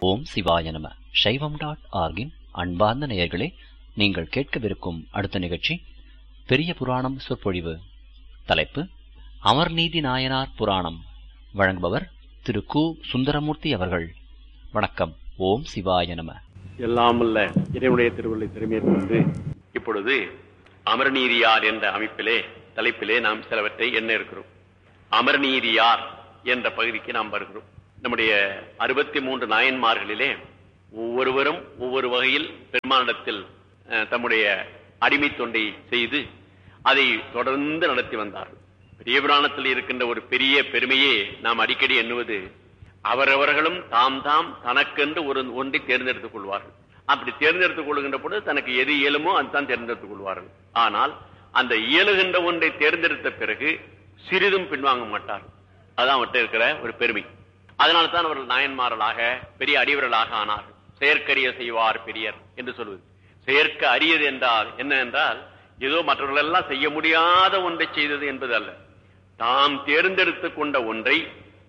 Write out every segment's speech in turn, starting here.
ஓம் சிவாய நம சைவம் டாட் ஆர்கின் அன்பார்ந்த நேயர்களே நீங்கள் கேட்கவிருக்கும் அடுத்த நிகழ்ச்சி பெரிய புராணம் சொற்பொழிவு தலைப்பு அமர்நீதி நாயனார் புராணம் வழங்குபவர் திரு கு சுந்தரமூர்த்தி அவர்கள் வணக்கம் ஓம் சிவாய நம எல்லாம் அல்ல இறைவனுடைய திருவள்ளை திறமையேற்கொண்டு இப்பொழுது அமர்நீதியார் என்ற அமைப்பிலே தலைப்பிலே நாம் சிலவற்றை எண்ண இருக்கிறோம் அமர்நீதியார் என்ற பகுதிக்கு நாம் வருகிறோம் நம்முடைய அறுபத்தி மூன்று நாயன்மார்களிலே ஒவ்வொருவரும் ஒவ்வொரு வகையில் பெருமானிடத்தில் அஹ், தம்முடைய அடிமை தொண்டை செய்து அதை தொடர்ந்து நடத்தி வந்தார்கள் பெரிய புராணத்தில் இருக்கின்ற ஒரு பெரிய பெருமையே நாம் அடிக்கடி எண்ணுவது அவரவர்களும் தாம் தாம் தனக்கென்று ஒரு ஒன்றை தேர்ந்தெடுத்துக் கொள்வார்கள் அப்படி தேர்ந்தெடுத்துக் கொள்கின்ற பொழுது தனக்கு எது இயலுமோ அதுதான் தேர்ந்தெடுத்துக் கொள்வார்கள் ஆனால் அந்த இயலுகின்ற ஒன்றை தேர்ந்தெடுத்த பிறகு சிறிதும் பின்வாங்க மாட்டார்கள் அதான் அவர்கிட்ட இருக்கிற ஒரு பெருமை அதனால தான் அவர்கள் நாயன்மார்களாக பெரிய அடிவர்களாக ஆனார்கள் செயற்கரிய செய்வார் பெரியர் என்று சொல்வது செயற்க அரியது என்றால் என்ன என்றால் ஏதோ மற்றவர்கள் எல்லாம் செய்ய முடியாத ஒன்றை செய்தது என்பது அல்ல தாம் தேர்ந்தெடுத்துக் கொண்ட ஒன்றை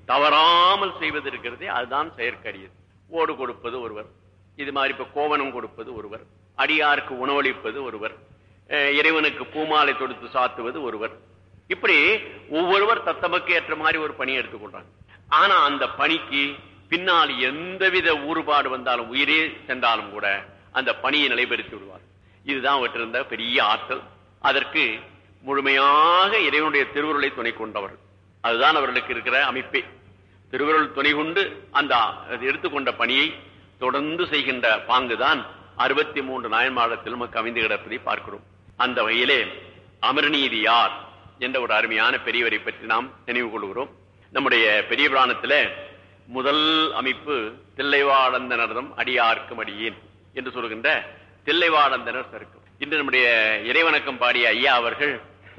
தவறாமல் செய்வது இருக்கிறதே அதுதான் செயற்கரியது ஓடு கொடுப்பது ஒருவர் இது மாதிரி இப்ப கோவணம் கொடுப்பது ஒருவர் அடியாருக்கு உணவளிப்பது ஒருவர் அஹ் இறைவனுக்கு பூமாலை தொடுத்து சாத்துவது ஒருவர் இப்படி ஒவ்வொருவர் தத்தமக்கு ஏற்ற மாதிரி ஒரு பணியை எடுத்துக்கொள்றாங்க ஆனா அந்த பணிக்கு பின்னால் எந்தவித ஊறுபாடு வந்தாலும் உயிரே சென்றாலும் கூட அந்த பணியை நிலைபெறுத்தி விடுவார் இதுதான் அவற்றிருந்த பெரிய ஆற்றல் அதற்கு முழுமையாக இறைவனுடைய திருவுருளை துணை கொண்டவர்கள் அதுதான் அவர்களுக்கு இருக்கிற அமைப்பே திருவுருள் துணை கொண்டு அந்த அது எடுத்துக்கொண்ட பணியை தொடர்ந்து செய்கின்ற பாங்குதான் அறுபத்தி மூன்று நாயன்மாடத்தில் நமக்கு அமைந்து கிடப்பதை பார்க்கிறோம் அந்த வகையிலே அமர்நீதி யார் என்ற ஒரு அருமையான பெரியவரை பற்றி நாம் நினைவு கொள்கிறோம் நம்முடைய பெரிய புராணத்தில முதல் அமைப்பு தில்லைவாழந்தனர்தம் அடியார்க்கும் அடியேன் என்று சொல்கின்ற தில்லைவாழந்தனர் சருக்கம் இன்று நம்முடைய இறைவணக்கம் பாடிய ஐயா அவர்கள்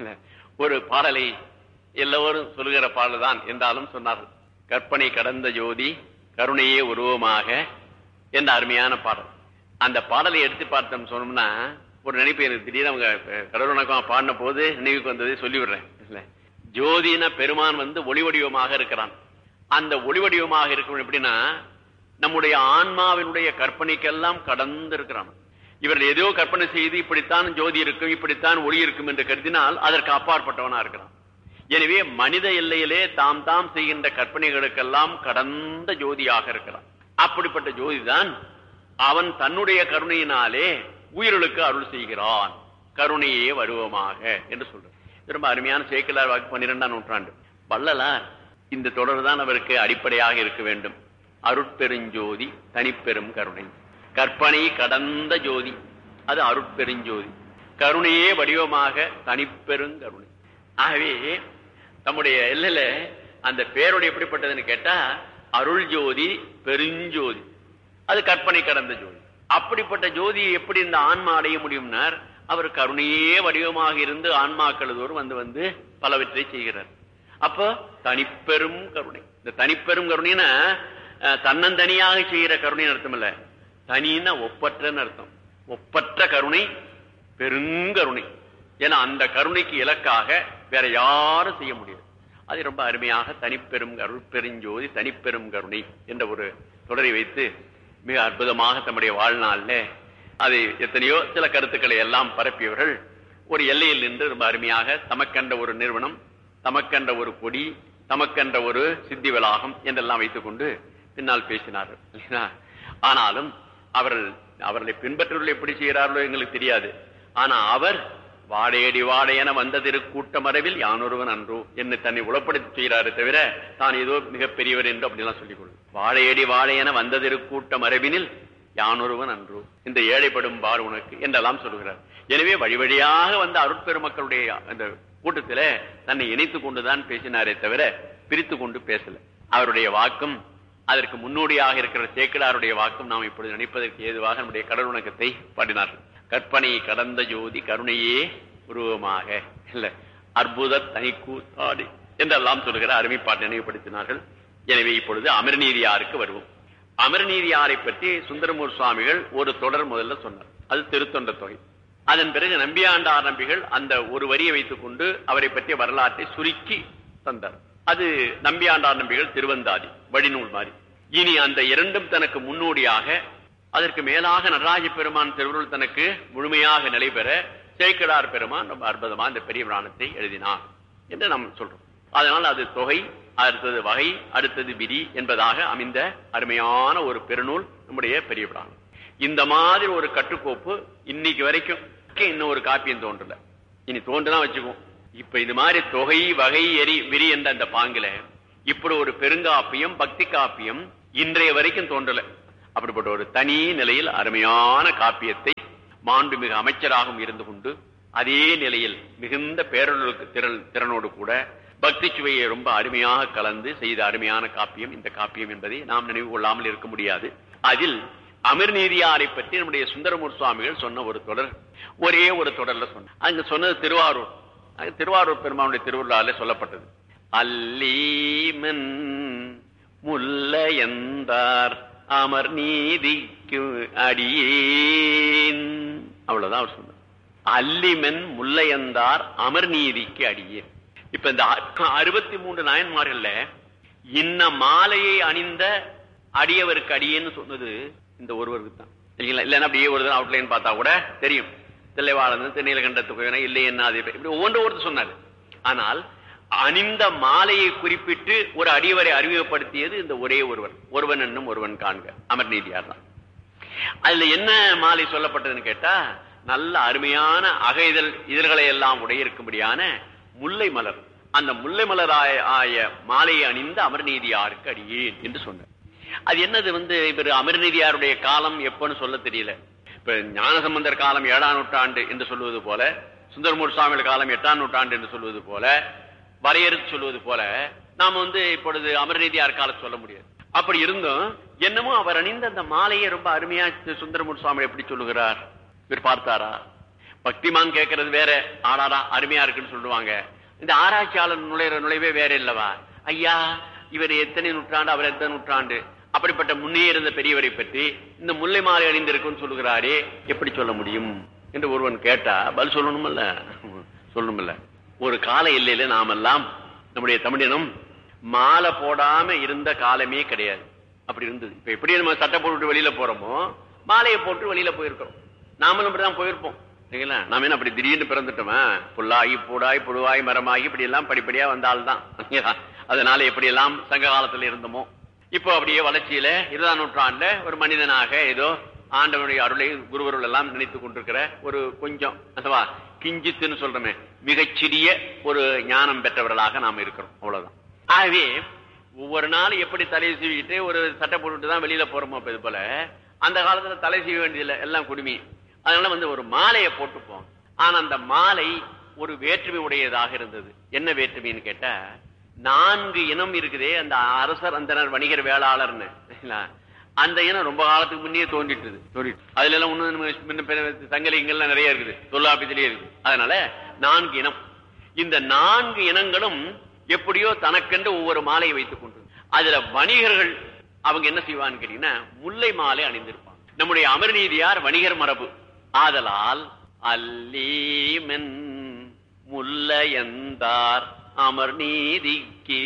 ஒரு பாடலை எல்லோரும் சொல்லுகிற பாடல் தான் என்றாலும் சொன்னார்கள் கற்பனை கடந்த ஜோதி கருணையே உருவமாக என்ற அருமையான பாடல் அந்த பாடலை எடுத்து பார்த்தோம் சொன்னோம்னா ஒரு நினைப்பு எனக்கு திடீர்னு அவங்க கடவுள் வணக்கம் பாடின போது நினைவுக்கு வந்ததை சொல்லி விடுறேன் இல்ல ஜோதின பெருமான் வந்து ஒளி வடிவமாக இருக்கிறான் அந்த ஒளி வடிவமாக இருக்கணும் எப்படின்னா நம்முடைய ஆன்மாவினுடைய கற்பனைக்கெல்லாம் கடந்து இருக்கிறான் இவர்கள் ஏதோ கற்பனை செய்து இப்படித்தான் ஜோதி இருக்கும் இப்படித்தான் ஒளி இருக்கும் என்று கருதினால் அதற்கு அப்பாற்பட்டவனா இருக்கிறான் எனவே மனித எல்லையிலே தாம் தாம் செய்கின்ற கற்பனைகளுக்கெல்லாம் கடந்த ஜோதியாக இருக்கிறான் அப்படிப்பட்ட ஜோதிதான் அவன் தன்னுடைய கருணையினாலே உயிர்களுக்கு அருள் செய்கிறான் கருணையே வருவமாக என்று சொல்றான் இது ரொம்ப அருமையான சேக்கிலார் வாக்கு பன்னிரெண்டாம் நூற்றாண்டு வள்ளலார் இந்த தொடர் தான் அவருக்கு அடிப்படையாக இருக்க வேண்டும் அருட்பெருஞ்சோதி தனிப்பெரும் கருணை கற்பனை கடந்த ஜோதி அது அருட்பெருஞ்சோதி கருணையே வடிவமாக தனிப்பெருங்கருணை ஆகவே தம்முடைய எல்லையில அந்த பேரோடு எப்படிப்பட்டதுன்னு கேட்டா அருள் ஜோதி பெருஞ்சோதி அது கற்பனை கடந்த ஜோதி அப்படிப்பட்ட ஜோதியை எப்படி இந்த ஆன்மா அடைய முடியும்னார் அவர் கருணையே வடிவமாக இருந்து ஆன்மாக்கள் தோறும் வந்து வந்து பலவற்றை செய்கிறார் அப்போ தனிப்பெரும் கருணை இந்த தனிப்பெரும் கருணைனா அஹ், தன்னந்தனியாக செய்கிற கருணைன்னு அர்த்தம் இல்ல தனின்னா ஒப்பற்றன்னு அர்த்தம் ஒப்பற்ற கருணை பெருங்கருணை ஏன்னா அந்த கருணைக்கு இலக்காக வேற யாரும் செய்ய முடியாது அது ரொம்ப அருமையாக தனிப்பெரும் அருள் பெருஞ்சோதி தனிப்பெரும் கருணை என்ற ஒரு தொடரை வைத்து மிக அற்புதமாக தம்முடைய வாழ்நாள்ல அது எத்தனையோ சில கருத்துக்களை எல்லாம் பரப்பியவர்கள் ஒரு எல்லையில் நின்று ரொம்ப அருமையாக தமக்கண்ட ஒரு நிறுவனம் தமக்கண்ட ஒரு கொடி தமக்கண்ட ஒரு சித்தி வளாகம் என்றெல்லாம் வைத்துக்கொண்டு பின்னால் பேசினார்கள் இல்லையா? ஆனாலும் அவர்கள் அவர்களை பின்பற்றுவர்கள் எப்படி செய்கிறார்களோ எங்களுக்கு தெரியாது ஆனா அவர் வாடையடி வாடையென வந்த திருக்கூட்ட மரபில் யானொருவன் அன்றோ என்று தன்னை உளப்படுத்தி செய்கிறாரே தவிர தான் ஏதோ மிகப்பெரியவர் என்று அப்படிலாம் சொல்லிக் கொள்ளும் வாழையடி வாழையென வந்த திருக்கூட்ட மரபினில் யானொருவன் அன்றோ இந்த ஏழைப்படும் பார் உனக்கு என்றெல்லாம் சொல்லுகிறார் எனவே வழி வழியாக வந்த அருட்பெருமக்களுடைய அந்த கூட்டத்தில தன்னை இணைத்துக் கொண்டுதான் பேசினாரே தவிர பிரித்து கொண்டு பேசல அவருடைய வாக்கும் அதற்கு முன்னோடியாக இருக்கிற சேக்கிடாருடைய வாக்கும் நாம் இப்பொழுது நினைப்பதற்கு ஏதுவாக நம்முடைய கடல் வணக்கத்தை பாடினார்கள் கற்பனை கடந்த ஜோதி கருணையே உருவமாக இல்ல அற்புத தனிக்கூத்தாடி என்றெல்லாம் சொல்லுகிற அருமைப்பாட்டை நினைவுபடுத்தினார்கள் எனவே இப்பொழுது அமர்நீதியாருக்கு வருவோம் அமர்நீதியாரை பற்றி சுந்தரமூர் சுவாமிகள் ஒரு தொடர் முதல்ல சொன்னார் அது திருத்தொண்ட தொகை அதன் பிறகு நம்பியாண்டார் நம்பிகள் அந்த ஒரு வரியை வைத்துக் கொண்டு அவரை பற்றிய வரலாற்றை சுருக்கி தந்தார் அது நம்பியாண்டார் நம்பிகள் திருவந்தாதி வழிநூல் மாதிரி இனி அந்த இரண்டும் தனக்கு முன்னோடியாக அதற்கு மேலாக நடராஜ பெருமான் திருவுருள் தனக்கு முழுமையாக நிலைபெற சேக்கடார் பெருமான் ரொம்ப அற்புதமா இந்த பெரிய புராணத்தை எழுதினார் என்று நாம் சொல்றோம் அதனால் அது தொகை அடுத்தது வகை அடுத்தது விதி என்பதாக அமைந்த அருமையான ஒரு பெருநூல் நம்முடைய பெரிய புராணம் இந்த மாதிரி ஒரு கட்டுக்கோப்பு இன்னைக்கு வரைக்கும் இன்னும் ஒரு காப்பியம் தோன்றல இனி தோன்றுதான் வச்சுக்குவோம் இப்ப இது மாதிரி தொகை வகை எரி விரி என்ற அந்த பாங்கில இப்படி ஒரு பெருங்காப்பியம் பக்தி காப்பியம் இன்றைய வரைக்கும் தோன்றல அப்படிப்பட்ட ஒரு தனி நிலையில் அருமையான காப்பியத்தை மாண்புமிகு அமைச்சராகவும் இருந்து கொண்டு அதே நிலையில் மிகுந்த பேரொழுக்கு திறன் திறனோடு கூட பக்தி சுவையை ரொம்ப அருமையாக கலந்து செய்த அருமையான காப்பியம் இந்த காப்பியம் என்பதை நாம் நினைவு கொள்ளாமல் இருக்க முடியாது அதில் அமிர்நீதியாரை பற்றி நம்முடைய சுந்தரமூர் சுவாமிகள் சொன்ன ஒரு தொடர் ஒரே ஒரு தொடர்ல சொன்ன அங்க சொன்னது திருவாரூர் அங்க திருவாரூர் பெருமானுடைய திருவிழால சொல்லப்பட்டது அல்லீமன் முல்லையந்தார் அமர் நீதிக்கு அடியேன் அவ்வளவுதான் அவர் சொன்னார் அல்லிமென் முல்லையந்தார் அமர் நீதிக்கு அடியேன் இப்ப இந்த அறுபத்தி மூன்று நாயன்மார்கள்ல இன்ன மாலையை அணிந்த அடியவருக்கு அடியேன்னு சொன்னது இந்த ஒருவருக்கு தான் இல்லைங்களா இல்லைன்னா அப்படியே ஒரு அவுட்லைன் பார்த்தா கூட தெரியும் தில்லைவாழந்து திருநீலகண்டத்துக்கு இல்லை என்ன அது இப்படி ஒவ்வொன்று ஒருத்தர் சொன்னார் ஆனால் அணிந்த மாலையை குறிப்பிட்டு ஒரு அடியவரை அறிமுகப்படுத்தியது இந்த ஒரே ஒருவர் ஒருவன் என்னும் ஒருவன் காண்க அமர்நீதியார் தான் அதுல என்ன மாலை சொல்லப்பட்டதுன்னு கேட்டா நல்ல அருமையான அக இதழ் இதழ்களை எல்லாம் உடையிருக்கும்படியான முல்லை மலர் அந்த முல்லை மலர் ஆய ஆய மாலையை அணிந்த அமர்நீதியாருக்கு அடியேன் என்று சொன்னார் அது என்னது வந்து இவர் அமர்நீதியாருடைய காலம் எப்பன்னு சொல்ல தெரியல இப்ப ஞானசம்பந்தர் காலம் ஏழாம் நூற்றாண்டு என்று சொல்லுவது போல சுந்தரமூர் சுவாமிகள் காலம் எட்டாம் நூற்றாண்டு என்று சொல்வது போல வரையறுத்து சொல்வது போல நாம வந்து இப்பொழுது அமர்நீதியார் காலம் சொல்ல முடியாது அப்படி இருந்தும் என்னமோ அவர் அணிந்த அந்த மாலையை ரொம்ப அருமையா சுந்தரமூர் சுவாமி எப்படி சொல்லுகிறார் இவர் பார்த்தாரா பக்திமான் கேட்கறது வேற ஆடாரா அருமையா இருக்குன்னு சொல்லுவாங்க இந்த ஆராய்ச்சியாளர் நுழைற நுழைவே வேற இல்லவா ஐயா இவர் எத்தனை நூற்றாண்டு அவர் எத்தனை நூற்றாண்டு அப்படிப்பட்ட முன்னே இருந்த பெரியவரை பற்றி இந்த முல்லை மாலை அணிந்திருக்குன்னு சொல்லுகிறாரே எப்படி சொல்ல முடியும் என்று ஒருவன் கேட்டா பதில் சொல்லணுமல்ல சொல்லணுமில்ல ஒரு கால எல்லையில நாமெல்லாம் நம்முடைய தமிழினம் மாலை போடாம இருந்த காலமே கிடையாது அப்படி இருந்தது இப்ப எப்படி நம்ம சட்டை போட்டு வெளியில போறோமோ மாலையை போட்டு வெளியில போயிருக்கிறோம் நாமளும் அப்படிதான் போயிருப்போம் சரிங்களா நாம என்ன அப்படி திடீர்னு பிறந்துட்டோமா புல்லாகி பூடாய் புழுவாய் மரமாகி இப்படி எல்லாம் படிப்படியா வந்தால்தான் அதனால எப்படி எல்லாம் சங்க காலத்துல இருந்தோமோ இப்போ அப்படியே வளர்ச்சியில இருபதாம் நூற்றாண்டுல ஒரு மனிதனாக ஏதோ ஆண்டவனுடைய அருளை குருவருள் எல்லாம் நினைத்துக் கொண்டிருக்கிற ஒரு கொஞ்சம் அதுவா கிஞ்சித்துன்னு சொல்றோமே மிகச்சிறிய ஒரு ஞானம் பெற்றவர்களாக நாம் இருக்கிறோம் அவ்வளவுதான் ஆகவே ஒவ்வொரு நாளும் எப்படி தலையை சீவிக்கிட்டு ஒரு சட்டை போட்டுட்டு தான் வெளியில போறோமோ இது போல அந்த காலத்துல தலை செய்ய வேண்டியதில்லை எல்லாம் குடுமி அதனால வந்து ஒரு மாலையை போட்டுப்போம் ஆனா அந்த மாலை ஒரு வேற்றுமை உடையதாக இருந்தது என்ன வேற்றுமைன்னு கேட்டா நான்கு இனம் இருக்குதே அந்த அரசர் அந்தனர் வணிகர் வேளாளர்னு அந்த இனம் ரொம்ப காலத்துக்கு முன்னே தோன்றிட்டுது தோன்றிட்டு அதுல எல்லாம் ஒண்ணு சங்கலிங்கள்லாம் நிறைய இருக்குது தொல்லாபித்திலேயே இருக்குது அதனால நான்கு இனம் இந்த நான்கு இனங்களும் எப்படியோ தனக்கென்று ஒவ்வொரு மாலையை வைத்துக் கொண்டு அதுல வணிகர்கள் அவங்க என்ன செய்வான்னு கேட்டீங்கன்னா முல்லை மாலை அணிந்திருப்பாங்க நம்முடைய அமர்நீதியார் வணிகர் மரபு ஆதலால் அல்லீமென் முல்லையந்தார் அமர் நீதிக்கு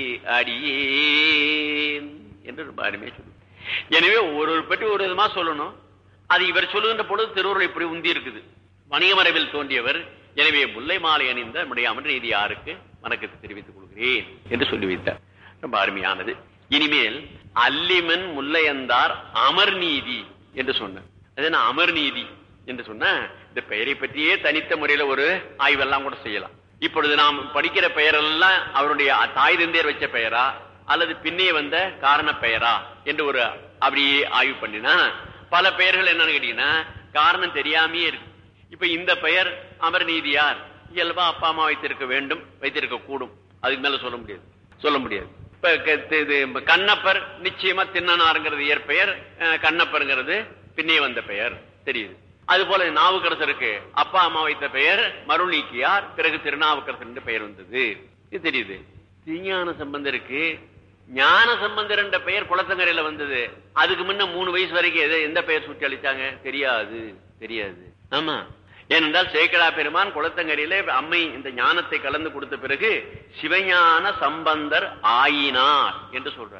அடியேன் என்று ரொம்ப அருமையா சொல்லு எனவே ஒரு பற்றி ஒரு விதமா சொல்லணும் அது இவர் சொல்லுகின்ற பொழுது திருவுருள் இப்படி உந்தி இருக்குது வணிக மரபில் தோன்றியவர் எனவே முல்லை மாலை அணிந்த நம்முடைய அமர் நீதியாருக்கு வணக்கத்தை தெரிவித்துக் கொள்கிறேன் என்று சொல்லி வைத்தார் ரொம்ப அருமையானது இனிமேல் அல்லிமன் முல்லையந்தார் அமர் நீதி என்று சொன்னார் அது என்ன அமர் நீதி என்று சொன்ன இந்த பெயரை பற்றியே தனித்த முறையில ஒரு ஆய்வெல்லாம் கூட செய்யலாம் இப்பொழுது நாம் படிக்கிற பெயரெல்லாம் அவருடைய தாய் தந்தையர் வச்ச பெயரா அல்லது பின்னே வந்த காரண பெயரா என்று ஒரு அப்படியே ஆய்வு பண்ணினா பல பெயர்கள் என்னன்னு கேட்டீங்கன்னா காரணம் தெரியாமையே இருக்கு இப்ப இந்த பெயர் அமர் நீதியார் இயல்பா அப்பா அம்மா வைத்திருக்க வேண்டும் வைத்திருக்க கூடும் அதுக்கு மேல சொல்ல முடியாது சொல்ல முடியாது இப்ப கண்ணப்பர் நிச்சயமா தின்னனாருங்கிறது இயற்பெயர் கண்ணப்பருங்கிறது பின்னே வந்த பெயர் தெரியுது அது போல நாவுக்கரசருக்கு அப்பா அம்மா வைத்த பெயர் மருள் நீக்கியார் பிறகு திருநாவுக்கரசர் என்று பெயர் வந்தது இது தெரியுது திருஞான சம்பந்தருக்கு ஞான சம்பந்தர் என்ற பெயர் குளத்தங்கரையில வந்தது அதுக்கு முன்ன மூணு வயசு வரைக்கும் எதை எந்த பெயர் சுட்டி அளிச்சாங்க தெரியாது தெரியாது ஆமா ஏனென்றால் சேக்கடா பெருமான் குளத்தங்கரையில அம்மை இந்த ஞானத்தை கலந்து கொடுத்த பிறகு சிவஞான சம்பந்தர் ஆயினார் என்று சொல்றார்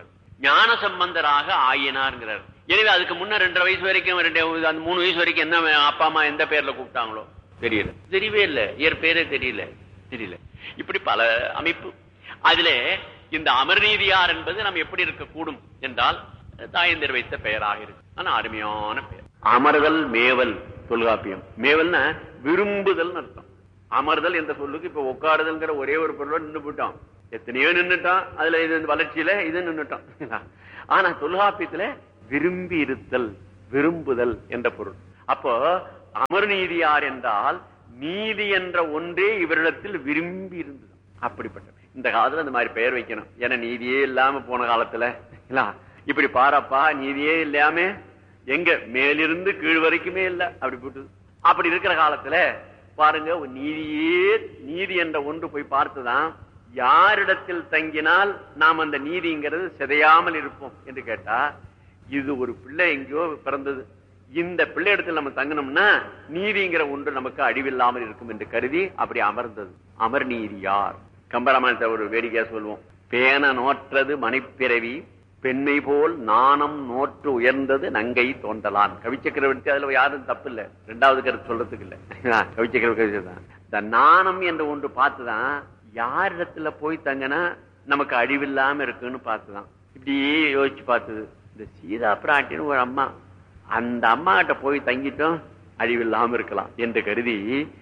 ஞான சம்பந்தராக ஆயினார்ங்கிறார் எனவே அதுக்கு முன்ன ரெண்டரை வயசு வரைக்கும் ரெண்டு அந்த மூணு வயசு வரைக்கும் என்ன அப்பா அம்மா எந்த பேர்ல கூப்பிட்டாங்களோ தெரியல தெரியவே இல்லை இயற் பேரே தெரியல தெரியல இப்படி பல அமைப்பு அதுல இந்த அமர்நீதியார் என்பது நம்ம எப்படி இருக்கக்கூடும் என்றால் தாயந்தர் வைத்த பெயராக இருக்கு ஆனா அருமையான பெயர் அமர்தல் மேவல் தொல்காப்பியம் மேவல்னா விரும்புதல் அர்த்தம் அமர்தல் என்ற சொல்லுக்கு இப்ப உட்காருதல்ங்கிற ஒரே ஒரு பொருளோட நின்று போயிட்டான் எத்தனையோ நின்னுட்டான் அதுல இது வளர்ச்சியில இது நின்னுட்டான் ஆனா தொல்காப்பியத்துல விரும்பி இருத்தல் விரும்புதல் என்ற பொருள் அப்போ அமர்நீதியார் என்றால் நீதி என்ற ஒன்றே இவரிடத்தில் விரும்பி இருந்தது அப்படிப்பட்ட இந்த காலத்துல இந்த மாதிரி பெயர் வைக்கணும் ஏன்னா நீதியே இல்லாம போன காலத்துல இல்ல இப்படி பாரப்பா நீதியே இல்லாம எங்க மேலிருந்து கீழ் வரைக்குமே இல்ல அப்படி போட்டு அப்படி இருக்கிற காலத்துல பாருங்க ஒரு நீதியே நீதி என்ற ஒன்று போய் பார்த்துதான் யாரிடத்தில் தங்கினால் நாம் அந்த நீதிங்கிறது சிதையாமல் இருப்போம் என்று கேட்டா இது ஒரு பிள்ளை எங்கேயோ பிறந்தது இந்த பிள்ளை இடத்துல நம்ம தங்கணும்னா நீதிங்கிற ஒன்று நமக்கு அழிவில்லாமல் இருக்கும் என்று கருதி அப்படி அமர்ந்தது அமர் நீதியார் கம்பராமாயணத்தை ஒரு வேடிக்கையா சொல்லுவோம் பேன நோற்றது மனைப்பிறவி பெண்ணை போல் நாணம் நோற்று உயர்ந்தது நங்கை தோன்றலான் கவிச்சக்கரவர்த்தி அதுல யாரும் தப்பு இல்ல ரெண்டாவது கருத்து சொல்றதுக்கு இல்ல கவிச்சக்கரவர்த்தி தான் இந்த நாணம் என்று ஒன்று பார்த்துதான் யாரிடத்துல போய் தங்கினா நமக்கு அழிவில்லாம இருக்குன்னு பார்த்துதான் இப்படியே யோசிச்சு பார்த்தது இந்த சீதா பிராட்டின்னு ஒரு அம்மா அந்த அம்மா கிட்ட போய் தங்கிட்டோம் அழிவில்லாம இருக்கலாம் என்று கருதி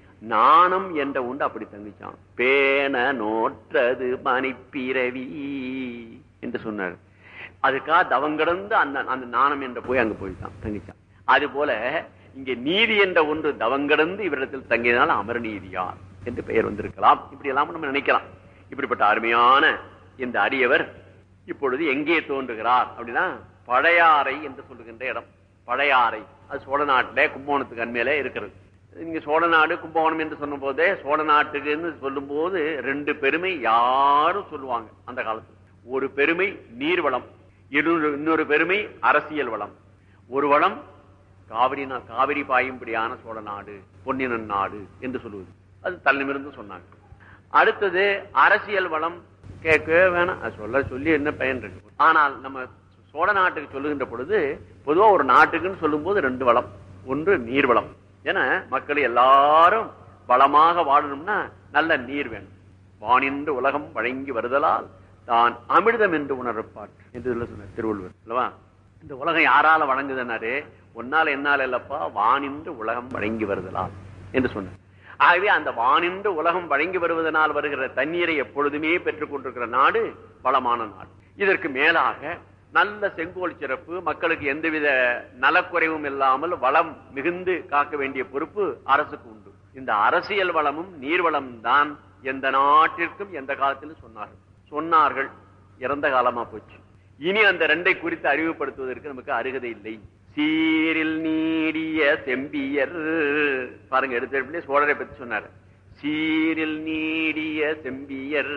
நாணம் என்ற உண்டு அப்படி தங்கிச்சான் பேன நோற்றது மணிப்பிறவி என்று சொன்னார் அதுக்காக தவங்கடந்து அந்த அந்த நாணம் என்ற போய் அங்க போயிட்டான் தங்கிச்சான் அது போல இங்க நீதி என்ற ஒன்று தவங்கடந்து இவரிடத்தில் தங்கியதால் அமர் நீதியார் என்று பெயர் வந்திருக்கலாம் இப்படி எல்லாம் நம்ம நினைக்கலாம் இப்படிப்பட்ட அருமையான இந்த அடியவர் இப்பொழுது எங்கே தோன்றுகிறார் அப்படின்னா பழையாறை என்று சொல்லுகின்ற இடம் பழையாறை அது சோழ நாட்டிலே கும்பகோணத்துக்கு அண்மையிலே இருக்கிறது இங்க சோழ நாடு கும்பகோணம் என்று சொன்ன போதே சோழ நாட்டுக்குன்னு சொல்லும் போது ரெண்டு பெருமை யாரும் சொல்லுவாங்க அந்த காலத்துல ஒரு பெருமை நீர்வளம் இன்னொரு இன்னொரு பெருமை அரசியல் வளம் ஒரு வளம் காவிரி நா- காவிரி பாயும்படியான சோழ நாடு பொன்னினன் நாடு என்று சொல்லுவது அது தன்னிமிருந்து சொன்னாங்க அடுத்தது அரசியல் வளம் கேட்கவே வேணாம் அது சொல்ல சொல்லி என்ன பயன் இருக்கு ஆனால் நம்ம சோழ நாட்டுக்கு சொல்லுகின்ற பொழுது பொதுவா ஒரு நாட்டுக்குன்னு சொல்லும்போது ரெண்டு வளம் ஒன்று நீர் வளம் ஏன்னா மக்கள் எல்லாரும் வளமாக வாழணும்னா நல்ல நீர் வேணும் வானின்று உலகம் வழங்கி வருதலால் தான் அமிர்தம் என்று உணரப்பாட்டு என்று இதுல சொன்னார் திருவள்ளுவர் அல்லவா இந்த உலகம் யாரால வழங்குதுன்னாரு ஒன்னால என்னால இல்லப்பா வானின்று உலகம் வழங்கி வருதலால் என்று சொன்னார் ஆகவே அந்த வானின்று உலகம் வழங்கி வருவதனால் வருகிற தண்ணீரை எப்பொழுதுமே பெற்றுக் கொண்டிருக்கிற நாடு வளமான நாடு இதற்கு மேலாக நல்ல செங்கோல் சிறப்பு மக்களுக்கு எந்தவித நலக்குறைவும் இல்லாமல் வளம் மிகுந்து காக்க வேண்டிய பொறுப்பு அரசுக்கு உண்டு இந்த அரசியல் வளமும் நீர்வளம் தான் எந்த நாட்டிற்கும் எந்த காலத்திலும் சொன்னார்கள் சொன்னார்கள் இறந்த காலமா போச்சு இனி அந்த ரெண்டை குறித்து அறிவுப்படுத்துவதற்கு நமக்கு அருகதை இல்லை சீரில் நீடிய செம்பியர் பாருங்க எடுத்த சோழரை பத்தி சொன்னார் சீரில் நீடிய செம்பியர்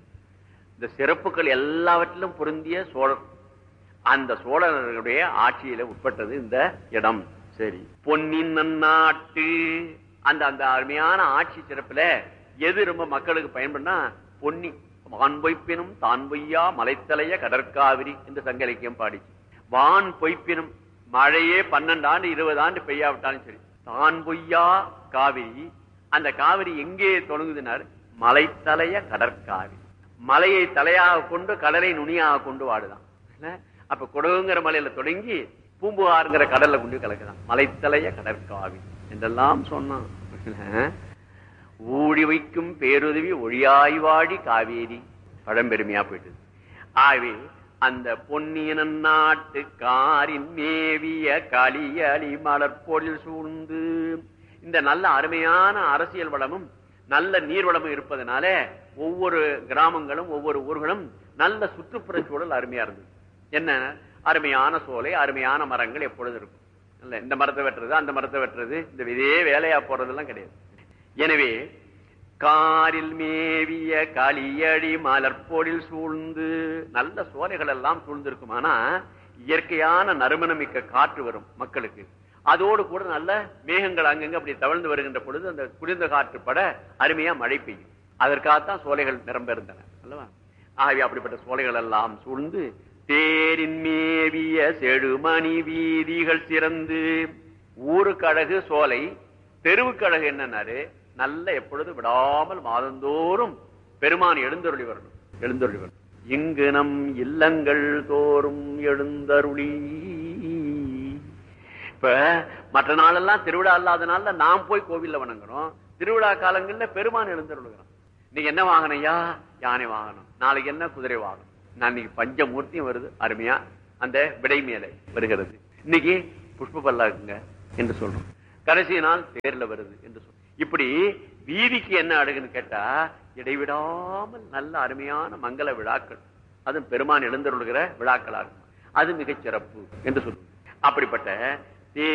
இந்த சிறப்புகள் எல்லாவற்றிலும் பொருந்திய சோழர் அந்த சோழர்களுடைய ஆட்சியில உட்பட்டது இந்த இடம் சரி பொன்னின் நன்னாட்டு அந்த அந்த அருமையான ஆட்சி சிறப்புல எது ரொம்ப மக்களுக்கு பயன்படுனா பொன்னி வான் பொய்ப்பினும் தான் பொய்யா மலைத்தலைய கடற்காவிரி என்று சங்க இலக்கியம் பாடிச்சு வான் பொய்ப்பினும் மழையே பன்னெண்டு ஆண்டு இருபது ஆண்டு பெய்யாவிட்டாலும் சரி தான் பொய்யா காவிரி அந்த காவிரி எங்கே தொடங்குதுனார் மலைத்தலைய கடற்காவிரி மலையை தலையாக கொண்டு கடலை நுனியாக கொண்டு வாடுதான் இல்ல? அப்ப குடகுங்கிற மலையில தொடங்கி பூம்புகாருங்கிற கடல்ல கொண்டு கலக்குதான் மலைத்தலைய கடற்காவி என்றெல்லாம் சொன்னான் இல்ல? ஊழி வைக்கும் பேருதவி ஒழியாய் வாடி காவேரி பழம்பெருமையா போயிட்டது ஆகவே அந்த பொன்னியன நாட்டு காரின் மேவிய களியலி மலர்பொழில் சூழ்ந்து இந்த நல்ல அருமையான அரசியல் வளமும் நல்ல நீர்வளமும் இருப்பதனால ஒவ்வொரு கிராமங்களும் ஒவ்வொரு ஊர்களும் நல்ல சுற்றுப்புற சூழல் அருமையா இருந்தது என்ன அருமையான சோலை அருமையான மரங்கள் எப்பொழுது இருக்கும் இல்ல இந்த மரத்தை வெட்டுறது அந்த மரத்தை வெட்டுறது இந்த இதே வேலையா போறதெல்லாம் கிடையாது எனவே காரில் மேவிய களியடி மலர்பொழில் சூழ்ந்து நல்ல சோலைகள் எல்லாம் சூழ்ந்திருக்குமானா இயற்கையான நறுமணமிக்க காற்று வரும் மக்களுக்கு அதோடு கூட நல்ல மேகங்கள் அங்கங்க அப்படி தவழ்ந்து வருகின்ற பொழுது அந்த குளிர்ந்த காற்று பட அருமையா மழை பெய்யும் அதற்காகத்தான் சோலைகள் நிரம்ப இருந்தன அல்லவா ஆகவே அப்படிப்பட்ட சோலைகள் எல்லாம் சூழ்ந்து தேரின் மேவிய செடுமணி வீதிகள் சிறந்து ஊருக்கழகு சோலை தெருவுக்கழகு என்னன்னாரு நல்ல எப்பொழுது விடாமல் மாதந்தோறும் பெருமான் எழுந்தருளி வரணும் எழுந்தருளி வரணும் இங்கு நம் இல்லங்கள் தோறும் எழுந்தருளி இப்ப மற்ற நாளெல்லாம் திருவிழா இல்லாத நாள்ல நாம் போய் கோவில்ல வணங்குறோம் திருவிழா காலங்கள்ல பெருமான் எழுந்தருளுகிறோம் இன்னைக்கு என்ன வாகனையா யானை வாகனம் நாளைக்கு என்ன குதிரை வாகனம் நான் இன்னைக்கு பஞ்சமூர்த்தியும் வருது அருமையா அந்த விடை மேலே வருகிறது இன்னைக்கு புஷ்ப பல்லாக்குங்க என்று சொல்றோம் கடைசி நாள் தேர்ல வருது என்று சொல்றோம் இப்படி வீதிக்கு என்ன அழகுன்னு கேட்டா இடைவிடாமல் நல்ல அருமையான மங்கள விழாக்கள் அதுவும் பெருமான் எழுந்தருளுகிற விழாக்களா இருக்கும் அது மிகச் சிறப்பு என்று சொல்லுவோம் அப்படிப்பட்ட